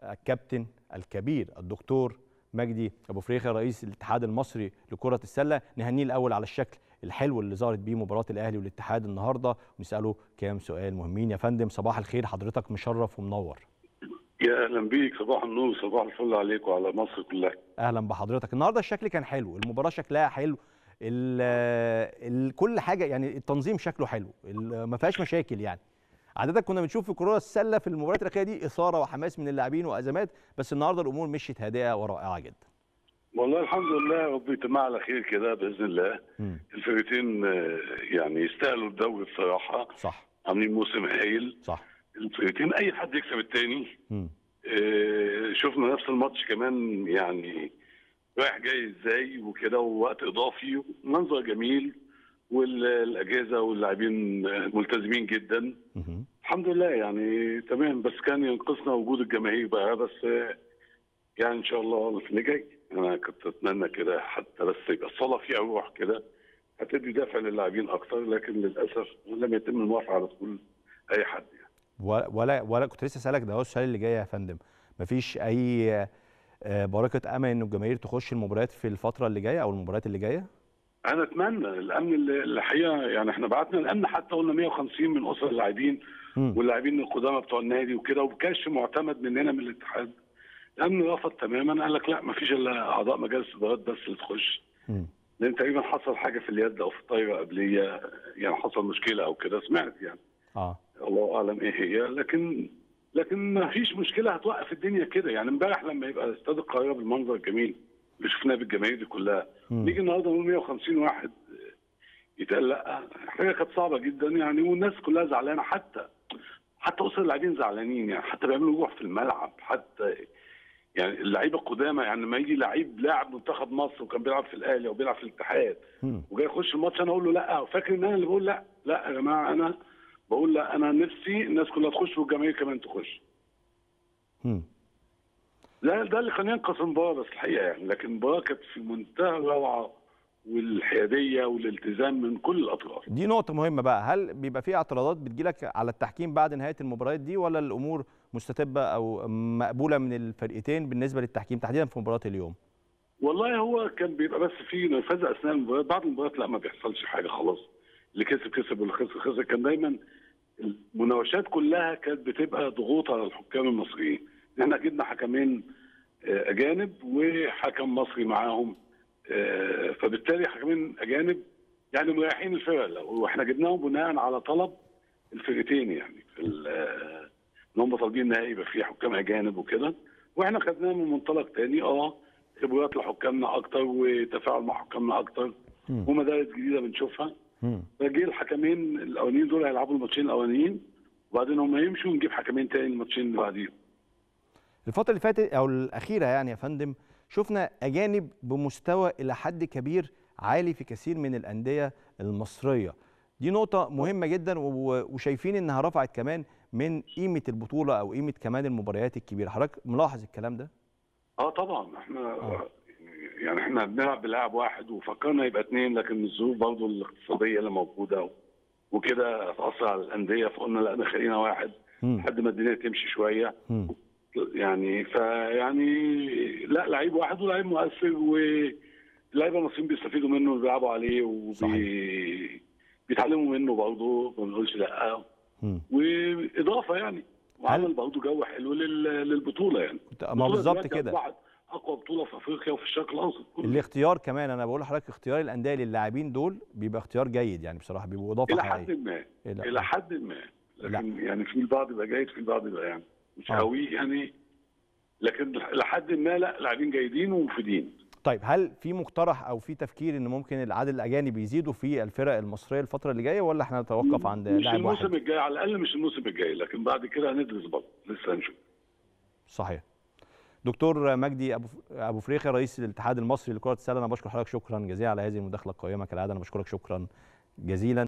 الكابتن الكبير الدكتور مجدي ابو فريخه رئيس الاتحاد المصري لكره السله نهنيه الاول على الشكل الحلو اللي ظهرت بيه مباراه الاهلي والاتحاد النهارده ونساله كام سؤال مهمين يا فندم صباح الخير حضرتك مشرف ومنور يا اهلا بيك صباح النور صباح الفل عليك وعلى مصر كلها اهلا بحضرتك النهارده الشكل كان حلو المباراه شكلها حلو ال ال كل حاجه يعني التنظيم شكله حلو ال- ما فيهاش مشاكل يعني عاده كنا بنشوف في كره السله في المباريات الاخيره دي اثاره وحماس من اللاعبين وازمات بس النهارده الامور مشيت هادئه ورائعه جدا والله الحمد لله ربي يتمها على خير كده باذن الله مم. الفرقتين آه، يعني يستاهلوا الدوري بصراحه صح عاملين موسم هايل صح الفرقتين اي حد يكسب التاني مم. آه، شفنا نفس الماتش كمان يعني رايح جاي ازاي وكده ووقت اضافي منظر جميل والاجهزه واللاعبين آه، ملتزمين جدا مهم. الحمد لله يعني تمام بس كان ينقصنا وجود الجماهير بقى بس آه، يعني ان شاء الله في اللي جاي انا كنت اتمنى كده حتى بس يبقى الصلاه فيها روح كده هتدي دافع للاعبين اكتر لكن للاسف لم يتم الموافقه على دخول اي حد يعني. و- ولا ولا كنت لسه اسالك ده هو السؤال اللي جاي يا فندم مفيش اي آه، بركه امل ان الجماهير تخش المباريات في الفتره اللي جايه او المباريات اللي جايه انا اتمنى الامن اللي- الحقيقه يعني احنا بعتنا الامن حتى قلنا 150 من اسر اللاعبين مم. واللاعبين القدامى بتوع النادي وكده وبكاش معتمد مننا من الاتحاد الامن رفض تماما قال لك لا ما فيش الا اعضاء مجالس ادارات بس اللي تخش مم. لان تقريبا حصل حاجه في اليد او في الطايره قبليه يعني حصل مشكله او كده سمعت يعني اه الله اعلم ايه هي لكن لكن ما فيش مشكله هتوقف الدنيا كده يعني امبارح لما يبقى استاد القاهره بالمنظر الجميل اللي شفناه بالجماهير دي كلها مم. نيجي النهارده نقول 150 واحد يتقال لا حاجه كانت صعبه جدا يعني والناس كلها زعلانه حتى حتى اسر اللاعبين زعلانين يعني حتى بيعملوا روح في الملعب حتى يعني اللعيبه القدامى يعني لما يجي لعيب لاعب منتخب مصر وكان بيلعب في الاهلي او بيلعب في الاتحاد مم. وجاي يخش الماتش انا اقول له لا فاكر ان انا اللي بقول لا لا يا جماعه انا بقول لا انا نفسي الناس كلها تخش والجماهير كمان تخش مم. ده ده اللي كان ينقص المباراه بس الحقيقه يعني لكن المباراه كانت في منتهى الروعه والحياديه والالتزام من كل الاطراف دي نقطة مهمة بقى، هل بيبقى في اعتراضات بتجيلك على التحكيم بعد نهاية المباريات دي ولا الأمور مستتبة أو مقبولة من الفرقتين بالنسبة للتحكيم تحديدا في مباراة اليوم؟ والله هو كان بيبقى بس في نرفزه اثناء المباريات بعد المباريات لا ما بيحصلش حاجه خلاص اللي كسب كسب واللي خسر خسر كان دايما المناوشات كلها كانت بتبقى ضغوط على الحكام المصريين احنا جبنا حكمين آه، اجانب وحكم مصري معاهم آه، فبالتالي حكمين اجانب يعني مريحين الفرق واحنا جبناهم بناء على طلب الفرقتين يعني في ال- آه، ان هم طالبين نهائي يبقى فيه حكام اجانب وكده واحنا خدناه من منطلق تاني اه خبرات لحكامنا اكتر وتفاعل مع حكامنا اكتر مم. ومدارس جديده بنشوفها مم. فجه الحكمين الاولانيين دول هيلعبوا الماتشين الاولانيين وبعدين هم يمشوا ونجيب حكمين تاني الماتشين اللي بعديهم الفترة اللي فاتت أو الأخيرة يعني يا فندم شفنا أجانب بمستوى إلى حد كبير عالي في كثير من الأندية المصرية دي نقطة مهمة جدا و- وشايفين إنها رفعت كمان من قيمة البطولة أو قيمة كمان المباريات الكبيرة حضرتك ملاحظ الكلام ده؟ اه طبعا احنا آه. يعني احنا بنلعب بلاعب واحد وفكرنا يبقى اثنين لكن الظروف برضه الاقتصاديه اللي موجوده وكده هتاثر على الانديه فقلنا لا نخلينا واحد مم. لحد ما الدنيا تمشي شويه مم. يعني فيعني لا لعيب واحد ولعيب مؤثر واللعيبه المصريين بيستفيدوا منه وبيلعبوا عليه وبيتعلموا منه برضه ما بنقولش لا مم. واضافه يعني وعمل برضه جو حلو لل- للبطوله يعني كنت- ما البطولة بالظبط دلوقتي كده أصبحت اقوى بطوله في افريقيا وفي الشرق الاوسط كله الاختيار كمان انا بقول لحضرتك اختيار الانديه للاعبين دول بيبقى اختيار جيد يعني بصراحه بيبقوا اضافه الى حد حقيقيه ما إلى- الى حد ما لكن يعني في البعض يبقى جيد في البعض يبقى يعني مش آه. قوي يعني لكن الى حد ما لا لاعبين جيدين ومفيدين طيب هل في مقترح او في تفكير ان ممكن العدد الاجانب يزيدوا في الفرق المصريه الفتره اللي جايه ولا احنا نتوقف عند مش لاعب الموسم واحد الجاي على الاقل مش الموسم الجاي لكن بعد كده هندرس برضه لسه هنشوف صحيح دكتور مجدي ابو ابو فريخه رئيس الاتحاد المصري لكره السله انا بشكر حضرتك شكرا جزيلا على هذه المداخله القيمه كالعاده انا بشكرك شكرا جزيلا